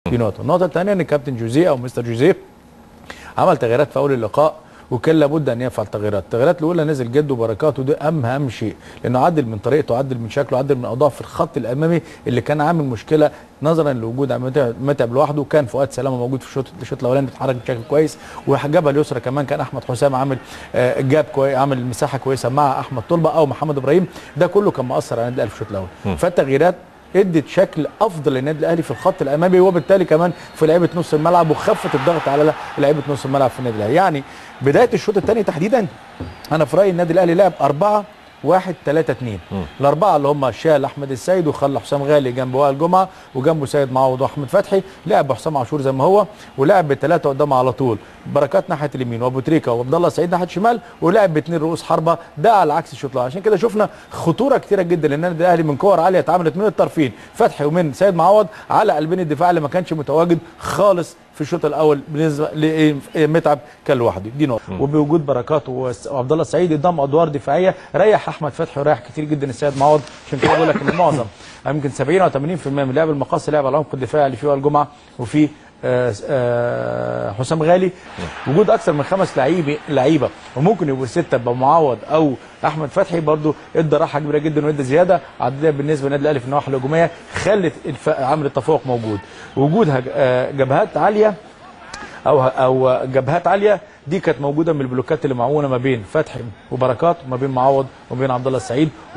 دي نقطه النقطه الثانيه ان كابتن جوزيه او مستر جوزيه عمل تغييرات في اول اللقاء وكان لابد ان يفعل تغييرات، التغييرات الاولى نزل جد وبركات وده اهم اهم شيء لانه عدل من طريقته عدل من شكله عدل من اوضاعه في الخط الامامي اللي كان عامل مشكله نظرا لوجود عماد متعب لوحده كان فؤاد سلامه موجود في الشوط الشوط الاولاني بيتحرك بشكل كويس وجبهه اليسرى كمان كان احمد حسام عامل آه، جاب كويس عامل مساحه كويسه مع احمد طلبه او محمد ابراهيم ده كله كان مؤثر على النادي الاهلي في الشوط الاول فالتغييرات ادت شكل افضل للنادي الاهلي في الخط الامامي وبالتالي كمان في لعيبه نص الملعب وخفت الضغط على لعيبه نص الملعب في النادي الاهلي يعني بدايه الشوط الثاني تحديدا انا في رايي النادي الاهلي لعب أربعة واحد ثلاثة اتنين الأربعة اللي هم شال أحمد السيد وخلى حسام غالي جنب وائل جمعة وجنبه سيد معوض وأحمد فتحي لعب حسام عاشور زي ما هو ولعب بثلاثة قدامه على طول بركات ناحية اليمين وأبو تريكة وعبد الله سعيد ناحية الشمال ولعب باثنين رؤوس حربة ده على عكس الشوط الأول عشان كده شفنا خطورة كتيرة جدا للنادي الأهلي من كور عالية اتعملت من الطرفين فتحي ومن سيد معوض على قلبين الدفاع اللي ما كانش متواجد خالص في الشوط الاول بالنسبه لمتعب كان لوحده دي نقطه وبوجود بركات وس- وعبد الله السعيد قدام ادوار دفاعيه ريح احمد فتحي وريح كتير جدا السيد معوض عشان كده بقول لك ان معظم يمكن 70 او 80% من لعب المقاصه لعب على العمق الدفاعي اللي فيه وائل جمعه وفي آه، آه، حسام غالي وجود اكثر من خمس لعيبه لعيبه وممكن يبقوا سته بمعوض او احمد فتحي برضو ادى راحه كبيره جدا وادى زياده عدديه بالنسبه للنادي الاهلي في النواحي الهجوميه خلت الف- عامل التفوق موجود وجود هج- آه، جبهات عاليه او او جبهات عاليه دي كانت موجوده من البلوكات اللي معونه ما بين فتحي وبركات وما بين معوض وما بين عبد الله السعيد